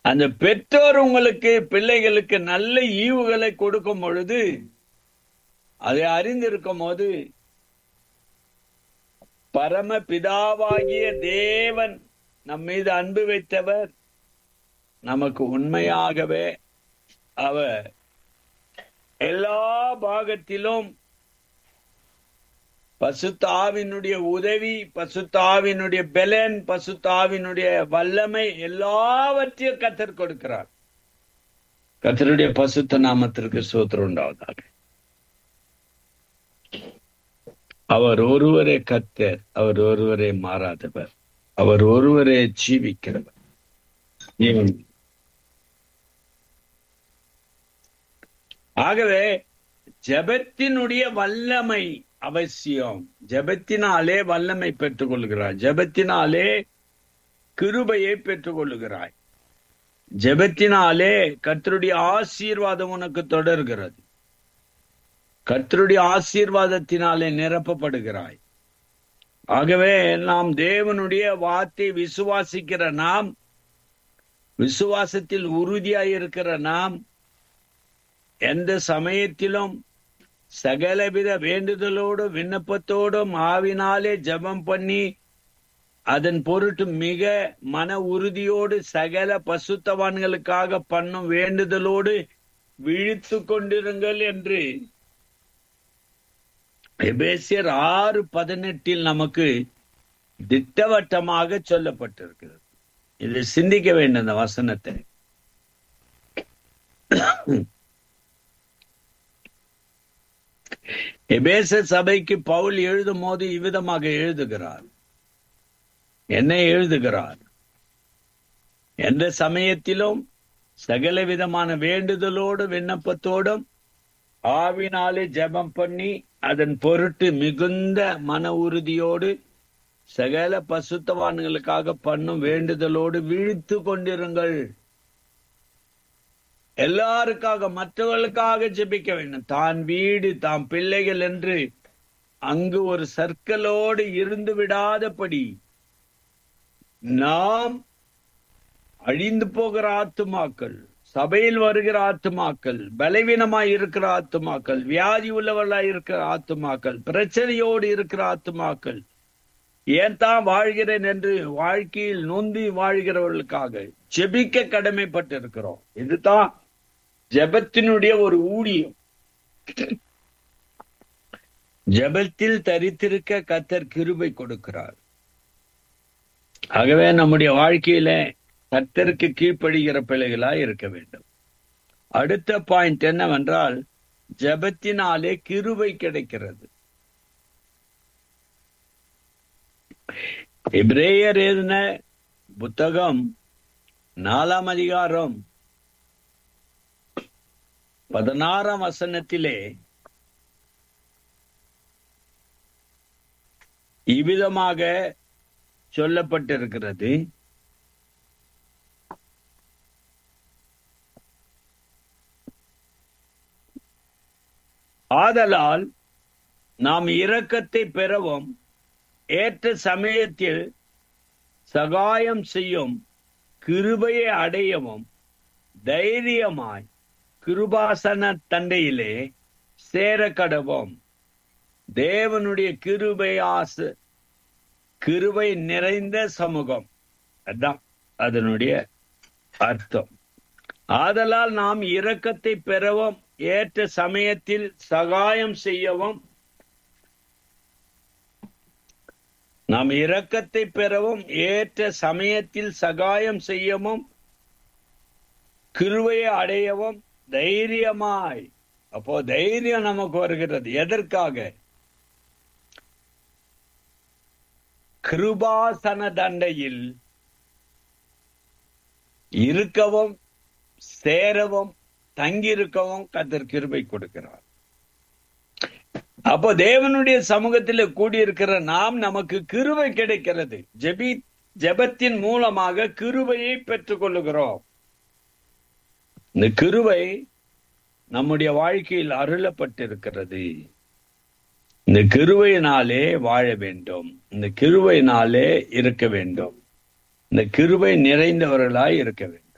அந்த பெற்றோர் உங்களுக்கு பிள்ளைகளுக்கு நல்ல ஈவுகளை கொடுக்கும் பொழுது அதை அறிந்திருக்கும் போது பரம பிதாவாகிய தேவன் நம் மீது அன்பு வைத்தவர் நமக்கு உண்மையாகவே அவர் எல்லா பாகத்திலும் பசுத்தாவினுடைய உதவி பசுத்தாவினுடைய பெலன் பசுத்தாவினுடைய வல்லமை எல்லாவற்றையும் கத்தர் கொடுக்கிறார் கத்தருடைய பசுத்த நாமத்திற்கு சோத்திரம் உண்டாவதாக அவர் ஒருவரே கத்தர் அவர் ஒருவரே மாறாதவர் அவர் ஒருவரே ஜீவிக்கிறவர் இவன் ஆகவே ஜெபத்தினுடைய வல்லமை அவசியம் ஜெபத்தினாலே வல்லமை பெற்றுக் கொள்கிறாய் ஜெபத்தினாலே கிருபையை பெற்றுக் கொள்ளுகிறாய் ஜெபத்தினாலே கர்த்தருடைய ஆசீர்வாதம் உனக்கு தொடர்கிறது கர்த்தருடைய ஆசீர்வாதத்தினாலே நிரப்பப்படுகிறாய் ஆகவே நாம் தேவனுடைய வார்த்தை விசுவாசிக்கிற நாம் விசுவாசத்தில் உறுதியாய் இருக்கிற நாம் எந்த சமயத்திலும் சகலவித வேண்டுதலோடும் விண்ணப்பத்தோடும் ஆவினாலே ஜெபம் பண்ணி அதன் பொருட்டு மிக மன உறுதியோடு சகல பசுத்தவான்களுக்காக பண்ணும் வேண்டுதலோடு விழித்து கொண்டிருங்கள் என்று எபேசியர் ஆறு பதினெட்டில் நமக்கு திட்டவட்டமாக சொல்லப்பட்டிருக்கிறது இது சிந்திக்க வேண்டும் இந்த வசனத்தை எபேச சபைக்கு பவுல் எழுதும் போது இவ்விதமாக எழுதுகிறார் என்ன எழுதுகிறார் எந்த சமயத்திலும் சகல விதமான வேண்டுதலோடு விண்ணப்பத்தோடும் ஆவினாலே ஜெபம் பண்ணி அதன் பொருட்டு மிகுந்த மன உறுதியோடு சகல பசுத்தவான்களுக்காக பண்ணும் வேண்டுதலோடு விழித்து கொண்டிருங்கள் எல்லாருக்காக மற்றவர்களுக்காக ஜெபிக்க வேண்டும் தான் வீடு தாம் பிள்ளைகள் என்று அங்கு ஒரு சர்க்கலோடு இருந்து விடாதபடி நாம் அழிந்து போகிற ஆத்துமாக்கள் சபையில் வருகிற ஆத்துமாக்கள் பலவீனமாய் இருக்கிற ஆத்துமாக்கள் வியாதி உள்ளவர்களாய் இருக்கிற ஆத்துமாக்கள் பிரச்சனையோடு இருக்கிற ஆத்துமாக்கள் ஏன் தான் வாழ்கிறேன் என்று வாழ்க்கையில் நொந்தி வாழ்கிறவர்களுக்காக ஜெபிக்க கடமைப்பட்டிருக்கிறோம் இதுதான் ஜெபத்தினுடைய ஒரு ஊழியம் ஜெபத்தில் தரித்திருக்க கத்தர் கிருபை கொடுக்கிறார் ஆகவே நம்முடைய வாழ்க்கையில கத்தருக்கு கீழ்ப்படுகிற பிள்ளைகளா இருக்க வேண்டும் அடுத்த பாயிண்ட் என்னவென்றால் ஜெபத்தினாலே கிருபை கிடைக்கிறது இப்ரேயர் எழுதின புத்தகம் நாலாம் அதிகாரம் பதினாறாம் வசனத்திலே இவ்விதமாக சொல்லப்பட்டிருக்கிறது ஆதலால் நாம் இரக்கத்தை பெறவும் ஏற்ற சமயத்தில் சகாயம் செய்யும் கிருபையை அடையவும் தைரியமாய் கிருபாசன தண்டையிலே சேர கடவோம் தேவனுடைய கிருபை ஆசு கிருபை நிறைந்த சமூகம் அதான் அதனுடைய அர்த்தம் ஆதலால் நாம் இரக்கத்தை பெறவும் ஏற்ற சமயத்தில் சகாயம் செய்யவும் நாம் இரக்கத்தை பெறவும் ஏற்ற சமயத்தில் சகாயம் செய்யவும் கிருவையை அடையவும் தைரியமாய் அப்போ தைரியம் நமக்கு வருகிறது எதற்காக கிருபாசன தண்டையில் இருக்கவும் சேரவும் தங்கியிருக்கவும் கத்தர் கிருபை கொடுக்கிறார் அப்போ தேவனுடைய சமூகத்தில் கூடியிருக்கிற நாம் நமக்கு கிருபை கிடைக்கிறது ஜெபி ஜெபத்தின் மூலமாக கிருபையை பெற்றுக் கொள்ளுகிறோம் இந்த கிருபை நம்முடைய வாழ்க்கையில் அருளப்பட்டிருக்கிறது இந்த கிருபையினாலே வாழ வேண்டும் இந்த கிருபையினாலே இருக்க வேண்டும் இந்த கிருபை நிறைந்தவர்களாய் இருக்க வேண்டும்